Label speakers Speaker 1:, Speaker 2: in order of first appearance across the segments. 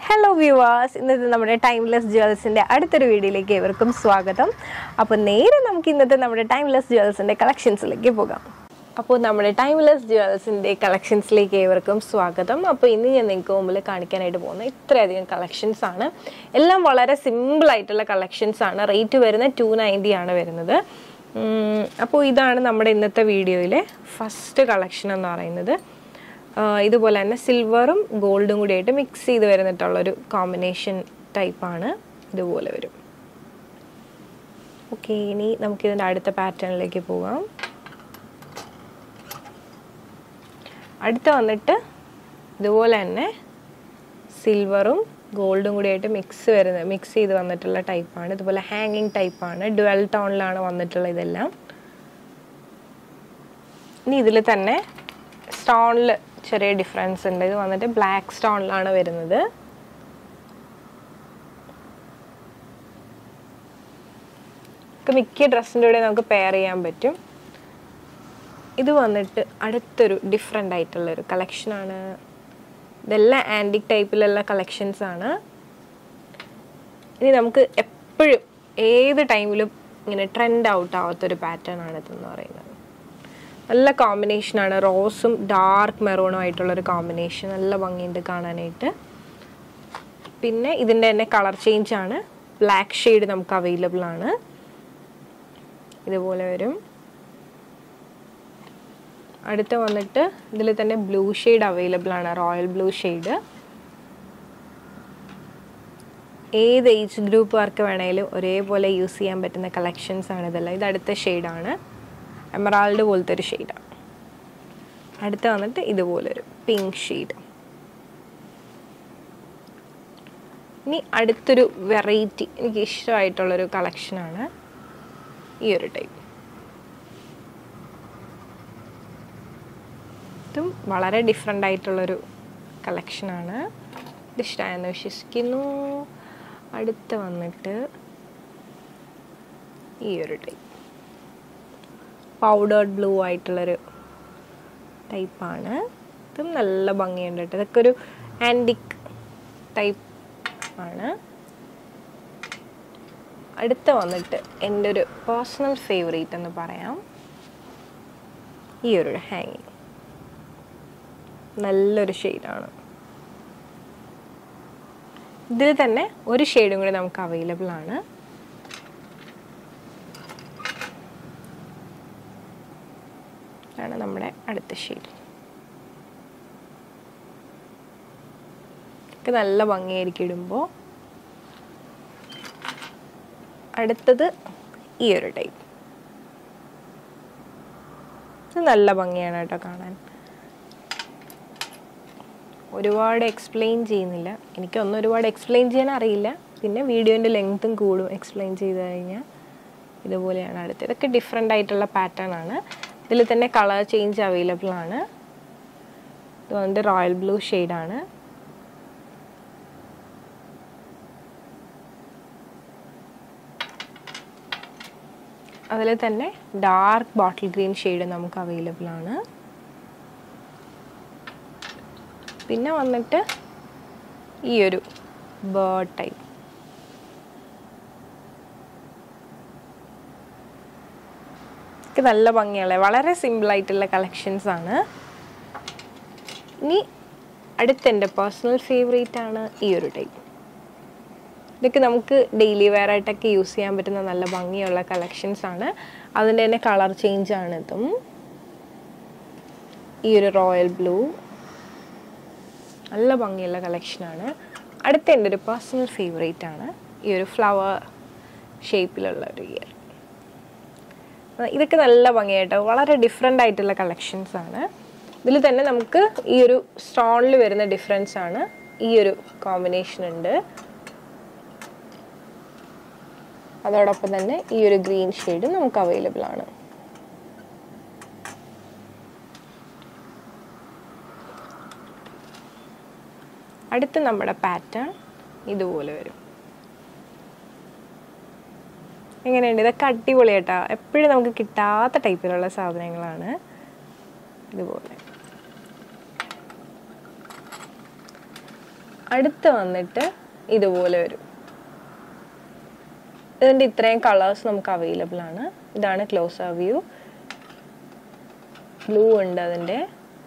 Speaker 1: hello viewers ഇന്നത്തെ നമ്മുടെ timeless ജ്വൽസിൻ്റെ അടുത്തൊരു വീഡിയോയിലേക്ക് ഏവർക്കും സ്വാഗതം അപ്പോൾ നേരെ നമുക്ക് ഇന്നത്തെ നമ്മുടെ ടൈംലെസ് ജ്വൽസിൻ്റെ കളക്ഷൻസിലേക്ക് പോകാം അപ്പോൾ നമ്മുടെ ടൈംലെസ് ജ്വൽസിൻ്റെ കളക്ഷൻസിലേക്ക് ഏവർക്കും സ്വാഗതം അപ്പോൾ ഇന്ന് ഞാൻ നിങ്ങൾക്ക് മുമ്പിൽ കാണിക്കാനായിട്ട് പോകുന്ന ഇത്രയധികം കളക്ഷൻസ് ആണ് എല്ലാം വളരെ സിമ്പിൾ ആയിട്ടുള്ള കളക്ഷൻസ് ആണ് റേറ്റ് വരുന്നത് ടു നയൻറ്റി ആണ് വരുന്നത് ഉം, അപ്പോൾ ഇതാണ് നമ്മുടെ ഇന്നത്തെ വീഡിയോയിലെ ഫസ്റ്റ് കളക്ഷൻ എന്ന് പറയുന്നത് ആ, ഇതുപോലെ തന്നെ സിൽവറും ഗോൾഡും കൂടി ആയിട്ട് മിക്സ് ചെയ്ത് വരുന്നിട്ടുള്ളൊരു കോമ്പിനേഷൻ ടൈപ്പാണ് ഇതുപോലെ വരും ഓക്കെ ഇനി നമുക്കിതിൻ്റെ അടുത്ത പാറ്റേണിലേക്ക് പോകാം അടുത്ത വന്നിട്ട് ഇതുപോലെ തന്നെ സിൽവറും ഗോൾഡും കൂടി ആയിട്ട് മിക്സ് വരുന്ന മിക്സ് ചെയ്ത് വന്നിട്ടുള്ള ടൈപ്പാണ് ഇതുപോലെ ഹാങ്ങിങ് ടൈപ്പാണ് ഡുവൽ ടോണിലാണ് വന്നിട്ടുള്ള ഇതെല്ലാം ഇനി ഇതിൽ തന്നെ സ്റ്റോണിൽ ചെറിയ ഡിഫറൻസ് ഉണ്ട് ഇത് വന്നിട്ട് ബ്ലാക്ക് സ്റ്റോണിലാണ് വരുന്നത് നമുക്ക് മിക്ക ഡ്രസ്സിൻ്റെ കൂടെ നമുക്ക് പെയർ ചെയ്യാൻ പറ്റും ഇത് വന്നിട്ട് അടുത്തൊരു ഡിഫറെൻ്റ് ആയിട്ടുള്ളൊരു കളക്ഷനാണ് ഇതെല്ലാം ആൻറ്റിക് ടൈപ്പിലുള്ള കളക്ഷൻസ് ആണ് ഇനി നമുക്ക് എപ്പോഴും ഏത് ടൈമിലും ഇങ്ങനെ ട്രെൻഡ് ഔട്ട് ആവാത്തൊരു പാറ്റേൺ ആണ് ഇതെന്ന് പറയുന്നത് നല്ല കോമ്പിനേഷനാണ് റോസും ഡാർക്ക് മെറൂണും ആയിട്ടുള്ളൊരു കോമ്പിനേഷൻ നല്ല ഭംഗിയുണ്ട് കാണാനായിട്ട് പിന്നെ ഇതിൻ്റെ തന്നെ കളർ ചേഞ്ച് ആണ് ബ്ലാക്ക് ഷെയ്ഡ് നമുക്ക് അവൈലബിൾ ആണ് ഇതുപോലെ വരും അടുത്ത വന്നിട്ട് ഇതിൽ തന്നെ ബ്ലൂ ഷെയ്ഡ് അവൈലബിൾ ആണ് റോയൽ ബ്ലൂ ഷെയ്ഡ് ഏത് ഏജ് ഗ്രൂപ്പുകാർക്ക് വേണേലും ഒരേപോലെ യൂസ് ചെയ്യാൻ പറ്റുന്ന കളക്ഷൻസ് ആണ് ഇതെല്ലാം ഇത് അടുത്ത ഷെയ്ഡാണ് എമറാൾഡ് പോലത്തെ ഒരു ഷെയ്ഡാണ് അടുത്ത വന്നിട്ട് ഇതുപോലൊരു പിങ്ക് ഷെയ്ഡ് ഇനി അടുത്തൊരു വെറൈറ്റി എനിക്ക് ഇഷ്ടമായിട്ടുള്ളൊരു കളക്ഷനാണ് ഈ ഒരു ടൈപ്പ് ഇതും വളരെ ഡിഫറെൻ്റ് ആയിട്ടുള്ളൊരു കളക്ഷനാണ് ഇത് ഇഷ്ടമായെന്ന് വിശ്വസിക്കുന്നു അടുത്ത വന്നിട്ട് ഈ ഒരു ടൈപ്പ് പൗഡേർഡ് ബ്ലൂ ആയിട്ടുള്ളൊരു ടൈപ്പാണ് ഇതും നല്ല ഭംഗിയുണ്ട് കേട്ടോ ഇതൊക്കെ ഒരു ആൻറ്റിക് ടൈപ്പ് ആണ് അടുത്ത വന്നിട്ട് എൻ്റെ ഒരു പേഴ്സണൽ ഫേവറേറ്റ് എന്ന് പറയാം ഈ ഒരു ഹാങ്ങിങ് നല്ലൊരു ഷെയ്ഡാണ് ഇതിൽ തന്നെ ഒരു ഷെയ്ഡും കൂടി നമുക്ക് അവൈലബിൾ ആണ് ആണ് നമ്മുടെ അടുത്ത ഷെയ്ഡ് ഒക്കെ നല്ല ഭംഗിയായിരിക്കും ഇടുമ്പോൾ അടുത്തത് ഈ ഒരു ടൈപ്പ് ഇത് നല്ല ഭംഗിയാണ് കേട്ടോ കാണാൻ ഒരുപാട് എക്സ്പ്ലെയിൻ ചെയ്യുന്നില്ല എനിക്കൊന്നും ഒരുപാട് എക്സ്പ്ലെയിൻ ചെയ്യാൻ അറിയില്ല പിന്നെ വീഡിയോൻ്റെ ലെങ്ത്തും കൂടും എക്സ്പ്ലെയിൻ ചെയ്ത് കഴിഞ്ഞാൽ ഇതുപോലെയാണ് അടുത്ത് ഇതൊക്കെ ഡിഫറെൻ്റ് ആയിട്ടുള്ള പാറ്റേൺ ആണ് ഇതിൽ തന്നെ കളർ ചേഞ്ച് അവൈലബിൾ ആണ് ഇത് വന്നിട്ട് റോയൽ ബ്ലൂ ഷെയ്ഡാണ് അതിൽ തന്നെ ഡാർക്ക് ബോട്ടിൽ ഗ്രീൻ ഷെയ്ഡ് നമുക്ക് അവൈലബിൾ ആണ് പിന്നെ വന്നിട്ട് ഈ ഒരു ബേർഡ് ടൈപ്പ് ഒക്കെ നല്ല ഭംഗിയുള്ള വളരെ സിമ്പിൾ ആയിട്ടുള്ള കളക്ഷൻസ് ആണ് ഇനി അടുത്ത എൻ്റെ പേഴ്സണൽ ഫേവറേറ്റ് ആണ് ഈ ഒരു ടൈപ്പ് ഇതൊക്കെ നമുക്ക് ഡെയിലി വെയർ ആയിട്ടൊക്കെ യൂസ് ചെയ്യാൻ പറ്റുന്ന നല്ല ഭംഗിയുള്ള കളക്ഷൻസ് ആണ് അതിൻ്റെ തന്നെ കളർ ചേഞ്ച് ആണ് ഇതും ഈ ഒരു റോയൽ ബ്ലൂ നല്ല ഭംഗിയുള്ള കളക്ഷനാണ് അടുത്ത എൻ്റെ ഒരു പേഴ്സണൽ ഫേവറേറ്റ് ആണ് ഈ ഒരു ഫ്ലവർ ഷേപ്പിലുള്ള ഒരു ഇയർ ഇതൊക്കെ നല്ല ഭംഗിയായിട്ട് വളരെ ഡിഫറെൻ്റ് ആയിട്ടുള്ള കളക്ഷൻസ് ആണ് ഇതിൽ തന്നെ നമുക്ക് ഈ ഒരു സ്റ്റോണിൽ വരുന്ന ഡിഫറൻസ് ആണ് ഈ ഒരു കോമ്പിനേഷൻ ഉണ്ട് അതോടൊപ്പം തന്നെ ഈ ഒരു ഗ്രീൻ ഷെയ്ഡും നമുക്ക് അവൈലബിൾ ആണ് അടുത്ത നമ്മുടെ പാറ്റേൺ ഇതുപോലെ വരും എങ്ങനെയുണ്ട് ഇതൊക്കെ അടിപൊളിയായിട്ടാ എപ്പോഴും നമുക്ക് കിട്ടാത്ത ടൈപ്പിലുള്ള സാധനങ്ങളാണ് ഇതുപോലെ അടുത്ത് വന്നിട്ട് ഇതുപോലെ വരും ഇതിൻ്റെ ഇത്രയും കളേഴ്സ് നമുക്ക് അവൈലബിൾ ആണ് ഇതാണ് ക്ലോസ് ആ വ്യൂ ബ്ലൂ ഉണ്ട് അതിൻ്റെ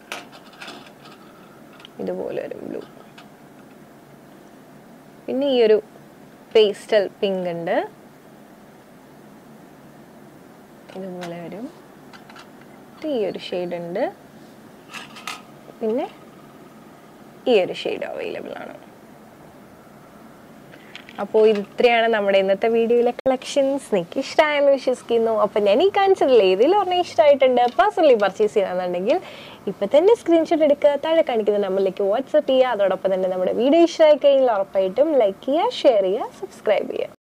Speaker 1: ഇതുപോലെ വരും ബ്ലൂ പിന്നെ ഈ ഒരു പേസ്റ്റൽ പിങ്ക് ഉണ്ട് ഇതുപോലെ വരും ഇത് ഈ ഒരു ഷെയ്ഡ് ഉണ്ട് പിന്നെ ഈ ഒരു ഷെയ്ഡ് അവൈലബിൾ ആണ് അപ്പോൾ ഇത് ഇത്രയാണ് നമ്മുടെ ഇന്നത്തെ വീഡിയോയിലെ കളക്ഷൻസ് നിങ്ങൾക്ക് ഇഷ്ടമായെന്ന് വിശ്വസിക്കുന്നു അപ്പോൾ ഞാൻ ഈ കാണിച്ചതിൽ ഏതിലും ഒരെണ്ണം ഇഷ്ടമായിട്ടുണ്ട് പേഴ്സണലി പർച്ചേസ് ചെയ്യണമെന്നുണ്ടെങ്കിൽ ഇപ്പം തന്നെ സ്ക്രീൻഷോട്ട് എടുക്കുക താഴെ കാണിക്കുന്ന നമ്പറിലേക്ക് വാട്സപ്പ് ചെയ്യുക അതോടൊപ്പം തന്നെ നമ്മുടെ വീഡിയോ ഇഷ്ടമായി കഴിഞ്ഞാൽ ഉറപ്പായിട്ടും ലൈക്ക് ചെയ്യുക ഷെയർ ചെയ്യുക സബ്സ്ക്രൈബ് ചെയ്യുക